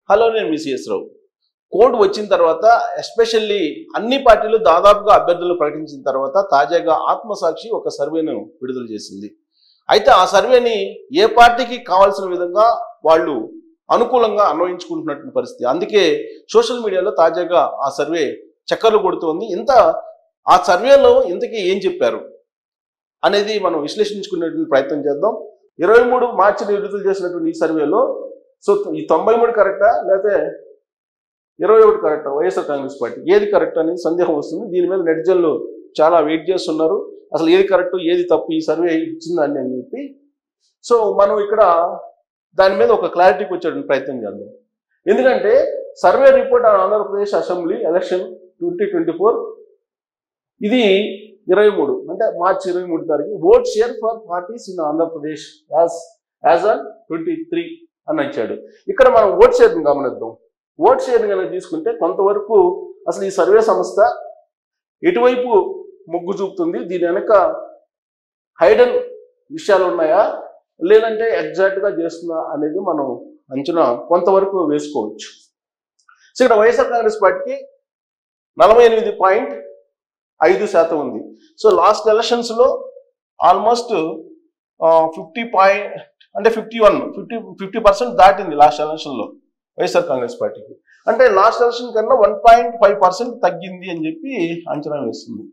hello నేను మీ CS రావు code వచ్చిన తర్వాత ఎస్పెషల్లీ అన్ని పార్టీలు దాదాపుగా అభ్యర్థులు ప్రకటించిన తర్వాత తాజాగా ఆత్మసాక్షి ఒక సర్వేను విడుదల చేసింది అయితే ఆ సర్వేని ఏ పార్టీకి కావాల్సిన విధంగా వాళ్ళు అనుకూలంగా అన్వయించుకుంటున్నటువంటి పరిస్థితి అందుకే సోషల్ మీడియాలో తాజాగా ఆ సర్వే చక్కర్లు కొడుతోంది ఇంత ఆ సర్వేలో ఇంతకీ ఏం చెప్పారు అనేది మనం విశ్లేషించుకునేటువంటి ప్రయత్నం చేద్దాం ఇరవై మూడు మార్చిని విడుదల చేసినటువంటి ఈ సర్వేలో సో ఈ తొంభై మూడు కరెక్టా లేకపోతే ఇరవై ఒకటి కరెక్టా వైఎస్ఆర్ కాంగ్రెస్ పార్టీ ఏది కరెక్ట్ అనేది సందేహం వస్తుంది దీని మీద నెటిజన్లు చాలా వెయిట్ చేస్తున్నారు అసలు ఏది కరెక్ట్ ఏది తప్పు ఈ సర్వే ఇచ్చిందని అని చెప్పి సో మనం ఇక్కడ దాని మీద ఒక క్లారిటీకి వచ్చేటువంటి ప్రయత్నం చేద్దాం ఎందుకంటే survey report on Andhra Pradesh assembly election twenty twenty four ఇది ఇరవై మూడు అంటే మార్చి ఇరవై మూడు తారీఖు vote share for parties in Andhra Pradesh as as on twenty three అని ఇచ్చాడు ఇక్కడ మనం ఓట్ షేర్ని గమనిద్దాం ఓట్ షేర్ని కనుక తీసుకుంటే కొంతవరకు అసలు ఈ సర్వే సంస్థ ఎటువైపు మొగ్గు చూపుతుంది దీని వెనక హైడెన్ విషయాలు ఉన్నాయా లేదంటే ఎగ్జాక్ట్గా చేస్తుందా అనేది మనం అంచనా కొంతవరకు వేసుకోవచ్చు సో ఇక్కడ వైఎస్ఆర్ కాంగ్రెస్ పార్టీకి నలభై ఎనిమిది పాయింట్ ఐదు శాతం ఉంది సో లాస్ట్ ఎలక్షన్స్లో ఆల్మోస్ట్ ఫిఫ్టీ పాయింట్ అంటే fifty one fifty fifty percent దాటింది లాస్ట్ ఎలక్షన్లో వైఎస్ఆర్ కాంగ్రెస్ పార్టీకి అంటే లాస్ట్ ఎలక్షన్ కన్నా వన్ పాయింట్ ఫైవ్ పర్సెంట్ తగ్గింది అని చెప్పి అంచనా వేస్తుంది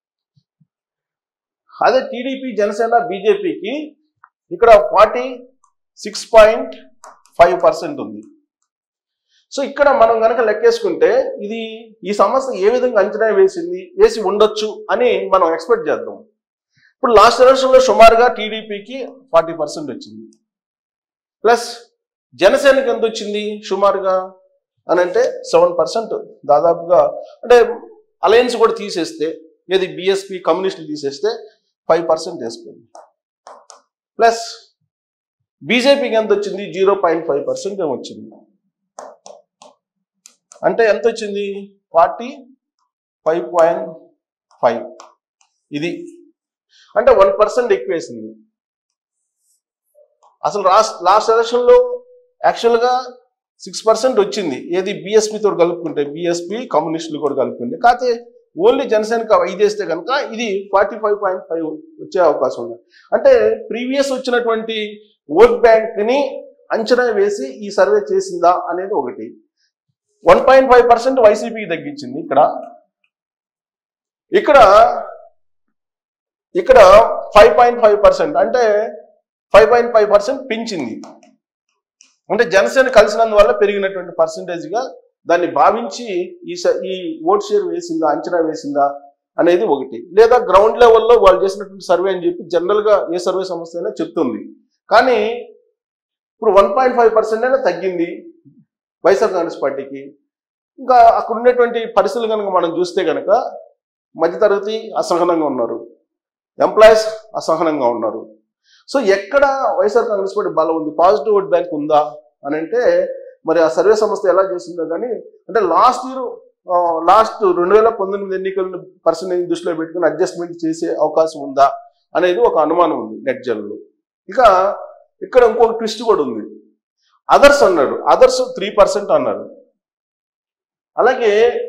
అదే టీడీపీ జనసేన బీజేపీకి ఇక్కడ forty six point five percent ఉంది సో ఇక్కడ మనం కనుక లెక్కేసుకుంటే ఇది ఈ సమస్య ఏ విధంగా అంచనా వేసింది వేసి ఉండొచ్చు అని మనం ఎక్స్పెక్ట్ చేద్దాం ఇప్పుడు లాస్ట్ ఎలక్షన్లో సుమారుగా టీడీపీకి ఫార్టీ పర్సెంట్ వచ్చింది ప్లస్ జనసేనకి ఎంత వచ్చింది సుమారుగా అని అంటే సెవెన్ పర్సెంట్ దాదాపుగా అంటే అలయన్స్ కూడా తీసేస్తే ఏది బిఎస్పి కమ్యూనిస్టులు తీసేస్తే ఫైవ్ పర్సెంట్ వేసుకుంది ప్లస్ బీజేపీకి ఎంత వచ్చింది జీరో పాయింట్ ఫైవ్ పర్సెంట్ వచ్చింది అంటే ఎంత వచ్చింది ఫార్టీ ఫైవ్ పాయింట్ ఫైవ్ ఇది అంటే వన్ పర్సెంట్ ఎక్కువ వేసింది అసలు లాస్ట్ లాస్ట్ ఎలక్షన్లో యాక్చువల్గా సిక్స్ పర్సెంట్ వచ్చింది ఏది బీఎస్పీతో కలుపుకుంటే బీఎస్పీ కమ్యూనిస్టులు కూడా కలుపుకుంటే కాకపోతే ఓన్లీ జనసేనకి ఐదు వేస్తే కనుక ఇది ఫార్టీ ఫైవ్ పాయింట్ ఫైవ్ వచ్చే అవకాశం ఉంది అంటే ప్రీవియస్ వచ్చినటువంటి ఓట్ బ్యాంక్ని అంచనా వేసి ఈ సర్వే చేసిందా అనేది ఒకటి వన్ పాయింట్ ఫైవ్ పర్సెంట్ వైసీపీకి తగ్గించింది ఇక్కడ ఇక్కడ ఇక్కడ ఫైవ్ పాయింట్ ఫైవ్ పర్సెంట్ అంటే ఫైవ్ పాయింట్ ఫైవ్ పర్సెంట్ పెంచింది అంటే జనసేన కలిసినందువల్ల పెరిగినటువంటి పర్సంటేజ్గా దాన్ని భావించి ఈ స- ఈ ఓట్ షేర్ వేసిందా అంచనా వేసిందా అనేది ఒకటి లేదా గ్రౌండ్ లెవెల్లో వాళ్ళు చేసినటువంటి సర్వే అని చెప్పి జనరల్గా ఏ సర్వే సంస్థ అయినా చెప్తుంది కానీ ఇప్పుడు వన్ పాయింట్ ఫైవ్ పర్సెంట్ అయినా తగ్గింది వైఎస్ఆర్ కాంగ్రెస్ పార్టీకి ఇంకా అక్కడ ఉండేటువంటి పరిస్థితులు కనుక మనం చూస్తే కనుక మధ్యతరగతి అసహనంగా ఉన్నారు ఎంప్లాయీస్ అసహనంగా ఉన్నారు సో ఎక్కడ వైఎస్ఆర్ కాంగ్రెస్ పార్టీ బలం ఉంది పాజిటివ్ ఓట్ బ్యాంక్ ఉందా అని అంటే మరి ఆ సర్వే సంస్థ ఎలా చేసిందో కానీ అంటే లాస్ట్ ఇయర్ లాస్ట్ రెండు వేల పంతొమ్మిది ఎన్నికలను పర్సెంటేజ్ దృష్టిలో పెట్టుకుని అడ్జస్ట్మెంట్ చేసే అవకాశం ఉందా అనేది ఒక అనుమానం ఉంది నెట్ జన్లో ఇక ఇక్కడ ఇంకొక ట్విస్ట్ కూడా ఉంది అదర్స్ అన్నాడు అదర్స్ త్రీ పర్సెంట్ అన్నారు అలాగే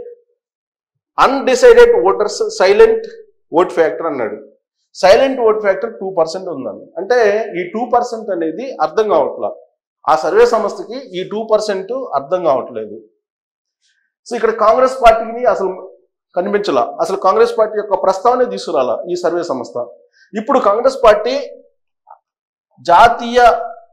undecided voters silent vote factor అన్నాడు silent vote factor two percent ఉందని అంటే ఈ టూ పర్సెంట్ అనేది అర్థం కావట్లా ఆ సర్వే సంస్థకి ఈ టూ పర్సెంట్ అర్థం కావట్లేదు సో ఇక్కడ కాంగ్రెస్ పార్టీని అసలు కనిపించలా అసలు కాంగ్రెస్ పార్టీ యొక్క ప్రస్తావనే తీసుకురాలా ఈ సర్వే సంస్థ ఇప్పుడు కాంగ్రెస్ పార్టీ జాతీయ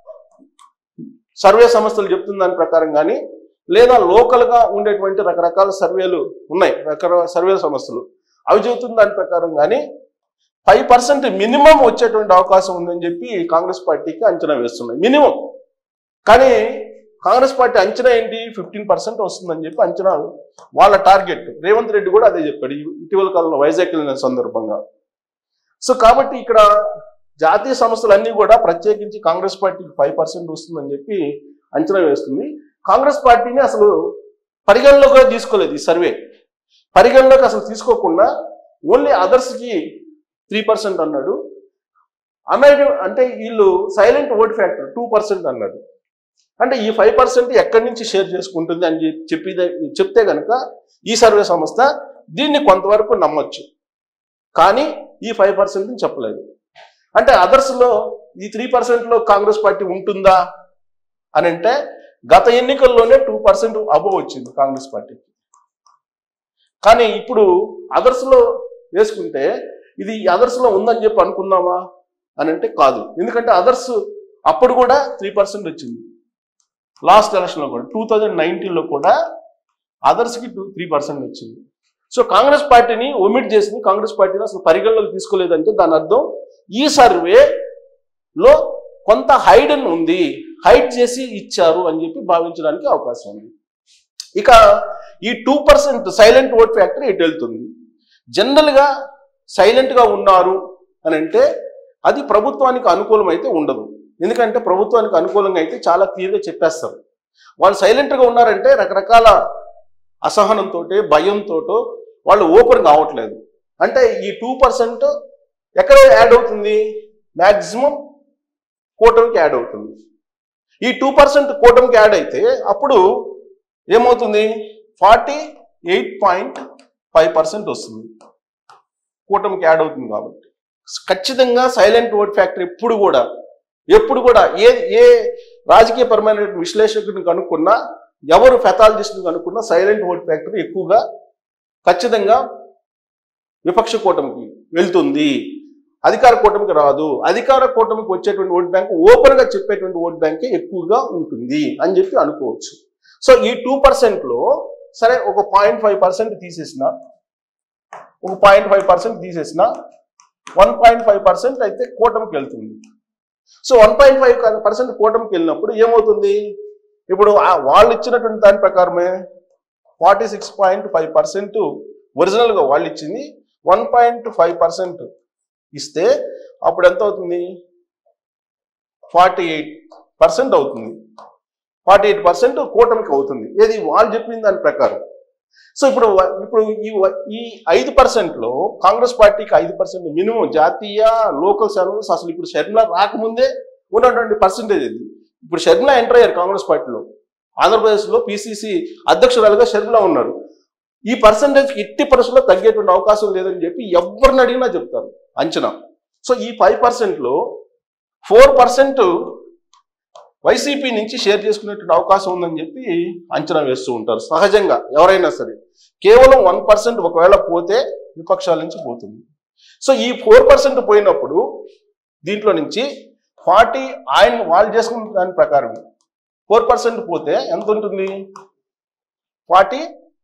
సర్వే సంస్థలు చెప్తున్న దాని ప్రకారం కానీ లేదా లోకల్గా ఉండేటువంటి రకరకాల సర్వేలు ఉన్నాయి రకరకాల సర్వే సంస్థలు అవి చెబుతున్న దాని ప్రకారం కానీ ఫైవ్ పర్సెంట్ మినిమం వచ్చేటువంటి అవకాశం ఉందని చెప్పి కాంగ్రెస్ పార్టీకి అంచనా వేస్తున్నాయి మినిమం కానీ కాంగ్రెస్ పార్టీ అంచనా ఏంటి ఫిఫ్టీన్ పర్సెంట్ వస్తుందని చెప్పి అంచనా వాళ్ళ టార్గెట్ రేవంత్ రెడ్డి కూడా అదే చెప్పాడు ఈ- ఇటీవల కాలంలో వైజాగ్ వెళ్ళిన సందర్భంగా సో కాబట్టి ఇక్కడ జాతీయ సంస్థలన్నీ కూడా ప్రత్యేకించి కాంగ్రెస్ పార్టీకి ఫైవ్ పర్సెంట్ వస్తుందని చెప్పి అంచనా వేస్తుంది కాంగ్రెస్ పార్టీని అసలు పరిగణలోకి కూడా తీసుకోలేదు ఈ సర్వే పరిగణలోకి అసలు తీసుకోకుండా ఓన్లీ అదర్స్కి త్రీ పర్సెంట్ అన్నాడు అన్నాడు అంటే వీళ్ళు silent vote factor two percent అన్నాడు అంటే ఈ ఫైవ్ పర్సెంట్ ఎక్కడి నుంచి షేర్ చేసుకుంటుంది అని చెప్పి చెప్పిదే చెప్తే కనుక ఈ సర్వే సంస్థ దీన్ని కొంతవరకు నమ్మొచ్చు కానీ ఈ ఫైవ్ పర్సెంట్ చెప్పలేదు అంటే అదర్స్లో ఈ త్రీ పర్సెంట్లో కాంగ్రెస్ పార్టీ ఉంటుందా అని అంటే గత ఎన్నికల్లోనే టూ పర్సెంట్ అబోవ్ వచ్చింది కాంగ్రెస్ పార్టీకి కానీ ఇప్పుడు అదర్స్లో వేసుకుంటే ఇది అదర్స్లో ఉందని చెప్పి అనుకుందామా అని అంటే కాదు ఎందుకంటే అదర్స్ అప్పుడు కూడా త్రీ పర్సెంట్ వచ్చింది లాస్ట్ ఎలక్షన్లో కూడా టూ థౌజండ్ నైన్టీన్లో కూడా అదర్స్కి టూ త్రీ పర్సెంట్ వచ్చింది సో కాంగ్రెస్ పార్టీని ఒమిట్ చేసింది కాంగ్రెస్ పార్టీని అసలు పరిగణలోకి తీసుకోలేదంటే దాని అర్థం ఈ సర్వేలో కొంత హైడెన్ ఉంది హైడ్ చేసి ఇచ్చారు అని చెప్పి భావించడానికి అవకాశం ఉంది ఇక ఈ two percent silent vote factor ఎటు వెళ్తుంది జనరల్గా సైలెంట్గా ఉన్నారు అని అంటే అది ప్రభుత్వానికి అనుకూలం అయితే ఉండదు ఎందుకంటే ప్రభుత్వానికి అనుకూలంగా అయితే చాలా క్లియర్గా చెప్పేస్తారు వాళ్ళు సైలెంట్గా ఉన్నారంటే రకరకాల అసహనంతో భయంతో వాళ్ళు ఓపెన్ కావట్లేదు అంటే ఈ టూ పర్సెంట్ ఎక్కడ యాడ్ అవుతుంది మ్యాక్సిమం కూటమికి యాడ్ అవుతుంది ఈ టూ పర్సెంట్ కూటమికి యాడ్ అయితే అప్పుడు ఏమవుతుంది forty eight point five percent వస్తుంది కూటమికి యాడ్ అవుతుంది కాబట్టి ఖచ్చితంగా సైలెంట్ ఓట్ ఫ్యాక్టర్ ఎప్పుడు కూడా ఎప్పుడు కూడా ఏ ఏ రాజకీయపరమైన విశ్లేషకుడిని కనుక్కున్నా ఎవరు ఫెథాలజిస్ట్ని కనుక్కున్నా సైలెంట్ ఓట్ ఫ్యాక్టర్ ఎక్కువగా ఖచ్చితంగా విపక్ష కూటమికి వెళ్తుంది అధికార కూటమికి రాదు అధికార కూటమికి వచ్చేటువంటి ఓట్ బ్యాంక్ ఓపెన్ గా చెప్పేటువంటి ఓట్ బ్యాంకే ఎక్కువగా ఉంటుంది అని చెప్పి అనుకోవచ్చు సో ఈ టూ లో సరే ఒక పాయింట్ ఫైవ్ పర్సెంట్ తీసేసిన ఒక పాయింట్ ఫైవ్ పర్సెంట్ తీసేసిన వన్ పాయింట్ ఫైవ్ పర్సెంట్ అయితే కూటమికి వెళ్తుంది so one point five percent కూటమికి వెళ్ళినప్పుడు ఏమవుతుంది ఇప్పుడు ఆ వాళ్ళు ఇచ్చినటువంటి దాని ప్రకారమే forty six point five percent ఒరిజినల్గా వాళ్ళు ఇచ్చింది వన్ పాయింట్ ఫైవ్ పర్సెంట్ ఇస్తే అప్పుడు ఎంత అవుతుంది ఫార్టీ ఎయిట్ పర్సెంట్ అవుతుంది ఫార్టీ ఎయిట్ పర్సెంట్ కూటమికి అవుతుంది ఏది వాళ్ళు చెప్పిన దాని ప్రకారం సో ఇప్పుడు వ- ఇప్పుడు ఈ వ- ఈ ఐదు పర్సెంట్లో కాంగ్రెస్ పార్టీకి ఐదు పర్సెంట్ మినిమం జాతీయ లోకల్ సర్వీస్ అసలు ఇప్పుడు షర్మిల రాకముందే ఉన్నటువంటి పర్సెంటేజ్ ఇది ఇప్పుడు షర్మిల ఎంటర్ అయ్యారు కాంగ్రెస్ పార్టీలో ఆంధ్రప్రదేశ్లో పిసిసి అధ్యక్షురాలుగా షర్మిల ఉన్నారు ఈ పర్సంటేజ్ ఎట్టి పరిస్థితుల్లో తగ్గేటువంటి అవకాశం లేదని చెప్పి ఎవరిని అడిగినా చెప్తారు అంచనా సో ఈ ఫైవ్ పర్సెంట్లో ఫోర్ పర్సెంట్ వైసీపీ నుంచి షేర్ చేసుకునేటువంటి అవకాశం ఉందని చెప్పి అంచనా వేస్తూ ఉంటారు సహజంగా ఎవరైనా సరే కేవలం వన్ పర్సెంట్ ఒకవేళ పోతే విపక్షాల నుంచి పోతుంది సో ఈ ఫోర్ పర్సెంట్ పోయినప్పుడు దీంట్లో నుంచి ఫార్టీ ఆయన వాళ్ళు చేసుకున్న దాని ప్రకారం ఫోర్ పర్సెంట్ పోతే ఎంత ఉంటుంది forty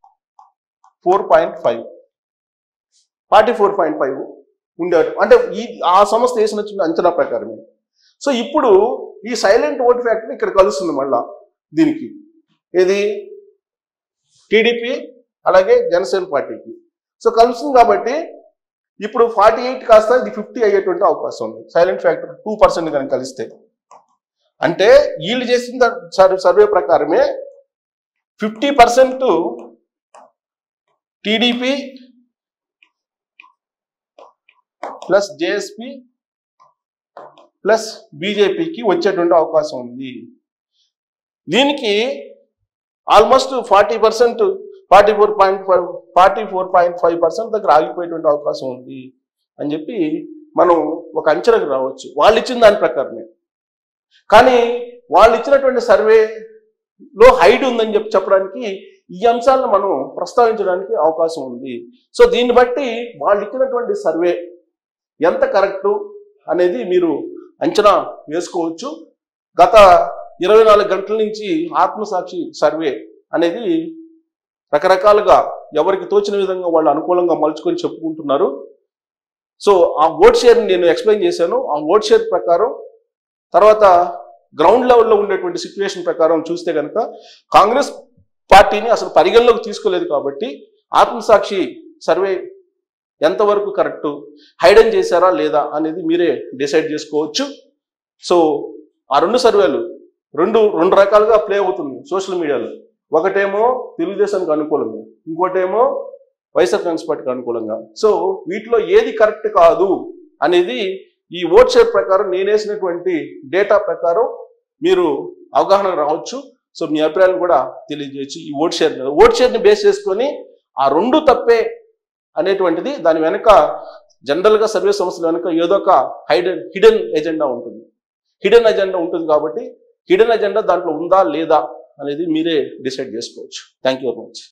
four point five forty four point five ఉండేవాడు అంటే ఈ ఆ సంస్థ వేసిన చిన్న అంచనా ప్రకారమే సో ఇప్పుడు ఈ సైలెంట్ ఓట్ ఫ్యాక్టరీ ఇక్కడ కలుస్తుంది మళ్ళా దీనికి ఏది టీడీపీ అలాగే జనసేన పార్టీకి సో కలుస్తుంది కాబట్టి ఇప్పుడు ఫార్టీ ఎయిట్ కాస్త ఇది ఫిఫ్టీ అయ్యేటువంటి అవకాశం ఉంది సైలెంట్ ఫ్యాక్టర్ టూ పర్సెంట్ కనుక కలిస్తే అంటే వీళ్ళు చేసిన దా- సర్వే సర్వే ప్రకారమే fifty percent TDP plus JSP plus బీజేపీకి వచ్చేటువంటి అవకాశం ఉంది దీనికి almost forty percent forty four point five forty four point five percent దగ్గర ఆగిపోయేటువంటి అవకాశం ఉంది అని చెప్పి మనం ఒక అంచనాకు రావచ్చు వాళ్ళు ఇచ్చిన దాని ప్రకారమే కానీ వాళ్ళు ఇచ్చినటువంటి సర్వేలో హైడ్ ఉందని చెప్పి చెప్పడానికి ఈ అంశాలను మనం ప్రస్తావించడానికి అవకాశం ఉంది సో దీన్ని బట్టి వాళ్ళు ఇచ్చినటువంటి సర్వే ఎంత కరెక్టు అనేది మీరు అంచనా వేసుకోవచ్చు గత ఇరవై నాలుగు గంటల నుంచి ఆత్మసాక్షి సర్వే అనేది రకరకాలుగా ఎవరికి తోచిన విధంగా వాళ్ళు అనుకూలంగా మలుచుకొని చెప్పుకుంటున్నారు సో ఆ ఓట్ షేర్ నేను ఎక్స్ప్లెయిన్ చేశాను ఆ ఓట్ షేర్ ప్రకారం తర్వాత గ్రౌండ్ లెవెల్లో ఉండేటువంటి సిచ్యువేషన్ ప్రకారం చూస్తే కనుక కాంగ్రెస్ పార్టీని అసలు పరిగణలోకి తీసుకోలేదు కాబట్టి ఆత్మసాక్షి సర్వే ఎంతవరకు కరెక్ట్ హైడెన్ చేశారా లేదా అనేది మీరే డిసైడ్ చేసుకోవచ్చు సో ఆ రెండు సర్వేలు రెండు రెండు రకాలుగా ప్లే అవుతుంది సోషల్ మీడియాలో ఒకటేమో తెలుగుదేశానికి అనుకూలంగా ఇంకోటేమో వైఎస్ఆర్ కాంగ్రెస్ పార్టీకి అనుకూలంగా సో వీటిలో ఏది కరెక్ట్ కాదు అనేది ఈ ఓట్ షేర్ ప్రకారం నేనేసినటువంటి డేటా ప్రకారం మీరు అవగాహన రావచ్చు సో మీ అభిప్రాయాలు కూడా తెలియజేయచ్చు ఈ ఓట్ షేర్ మీద ఓట్ షేర్ని బేస్ చేసుకొని ఆ రెండు తప్పే అనేటువంటిది దాని వెనక జనరల్గా సర్వే సంస్థల వెనక ఏదో ఒక హైడెన్ హిడెన్ ఎజెండా ఉంటుంది హిడెన్ ఎజెండా ఉంటుంది కాబట్టి హిడెన్ ఎజెండా దాంట్లో ఉందా లేదా అనేది మీరే డిసైడ్ చేసుకోవచ్చు థ్యాంక్ యూ వెరీ మచ్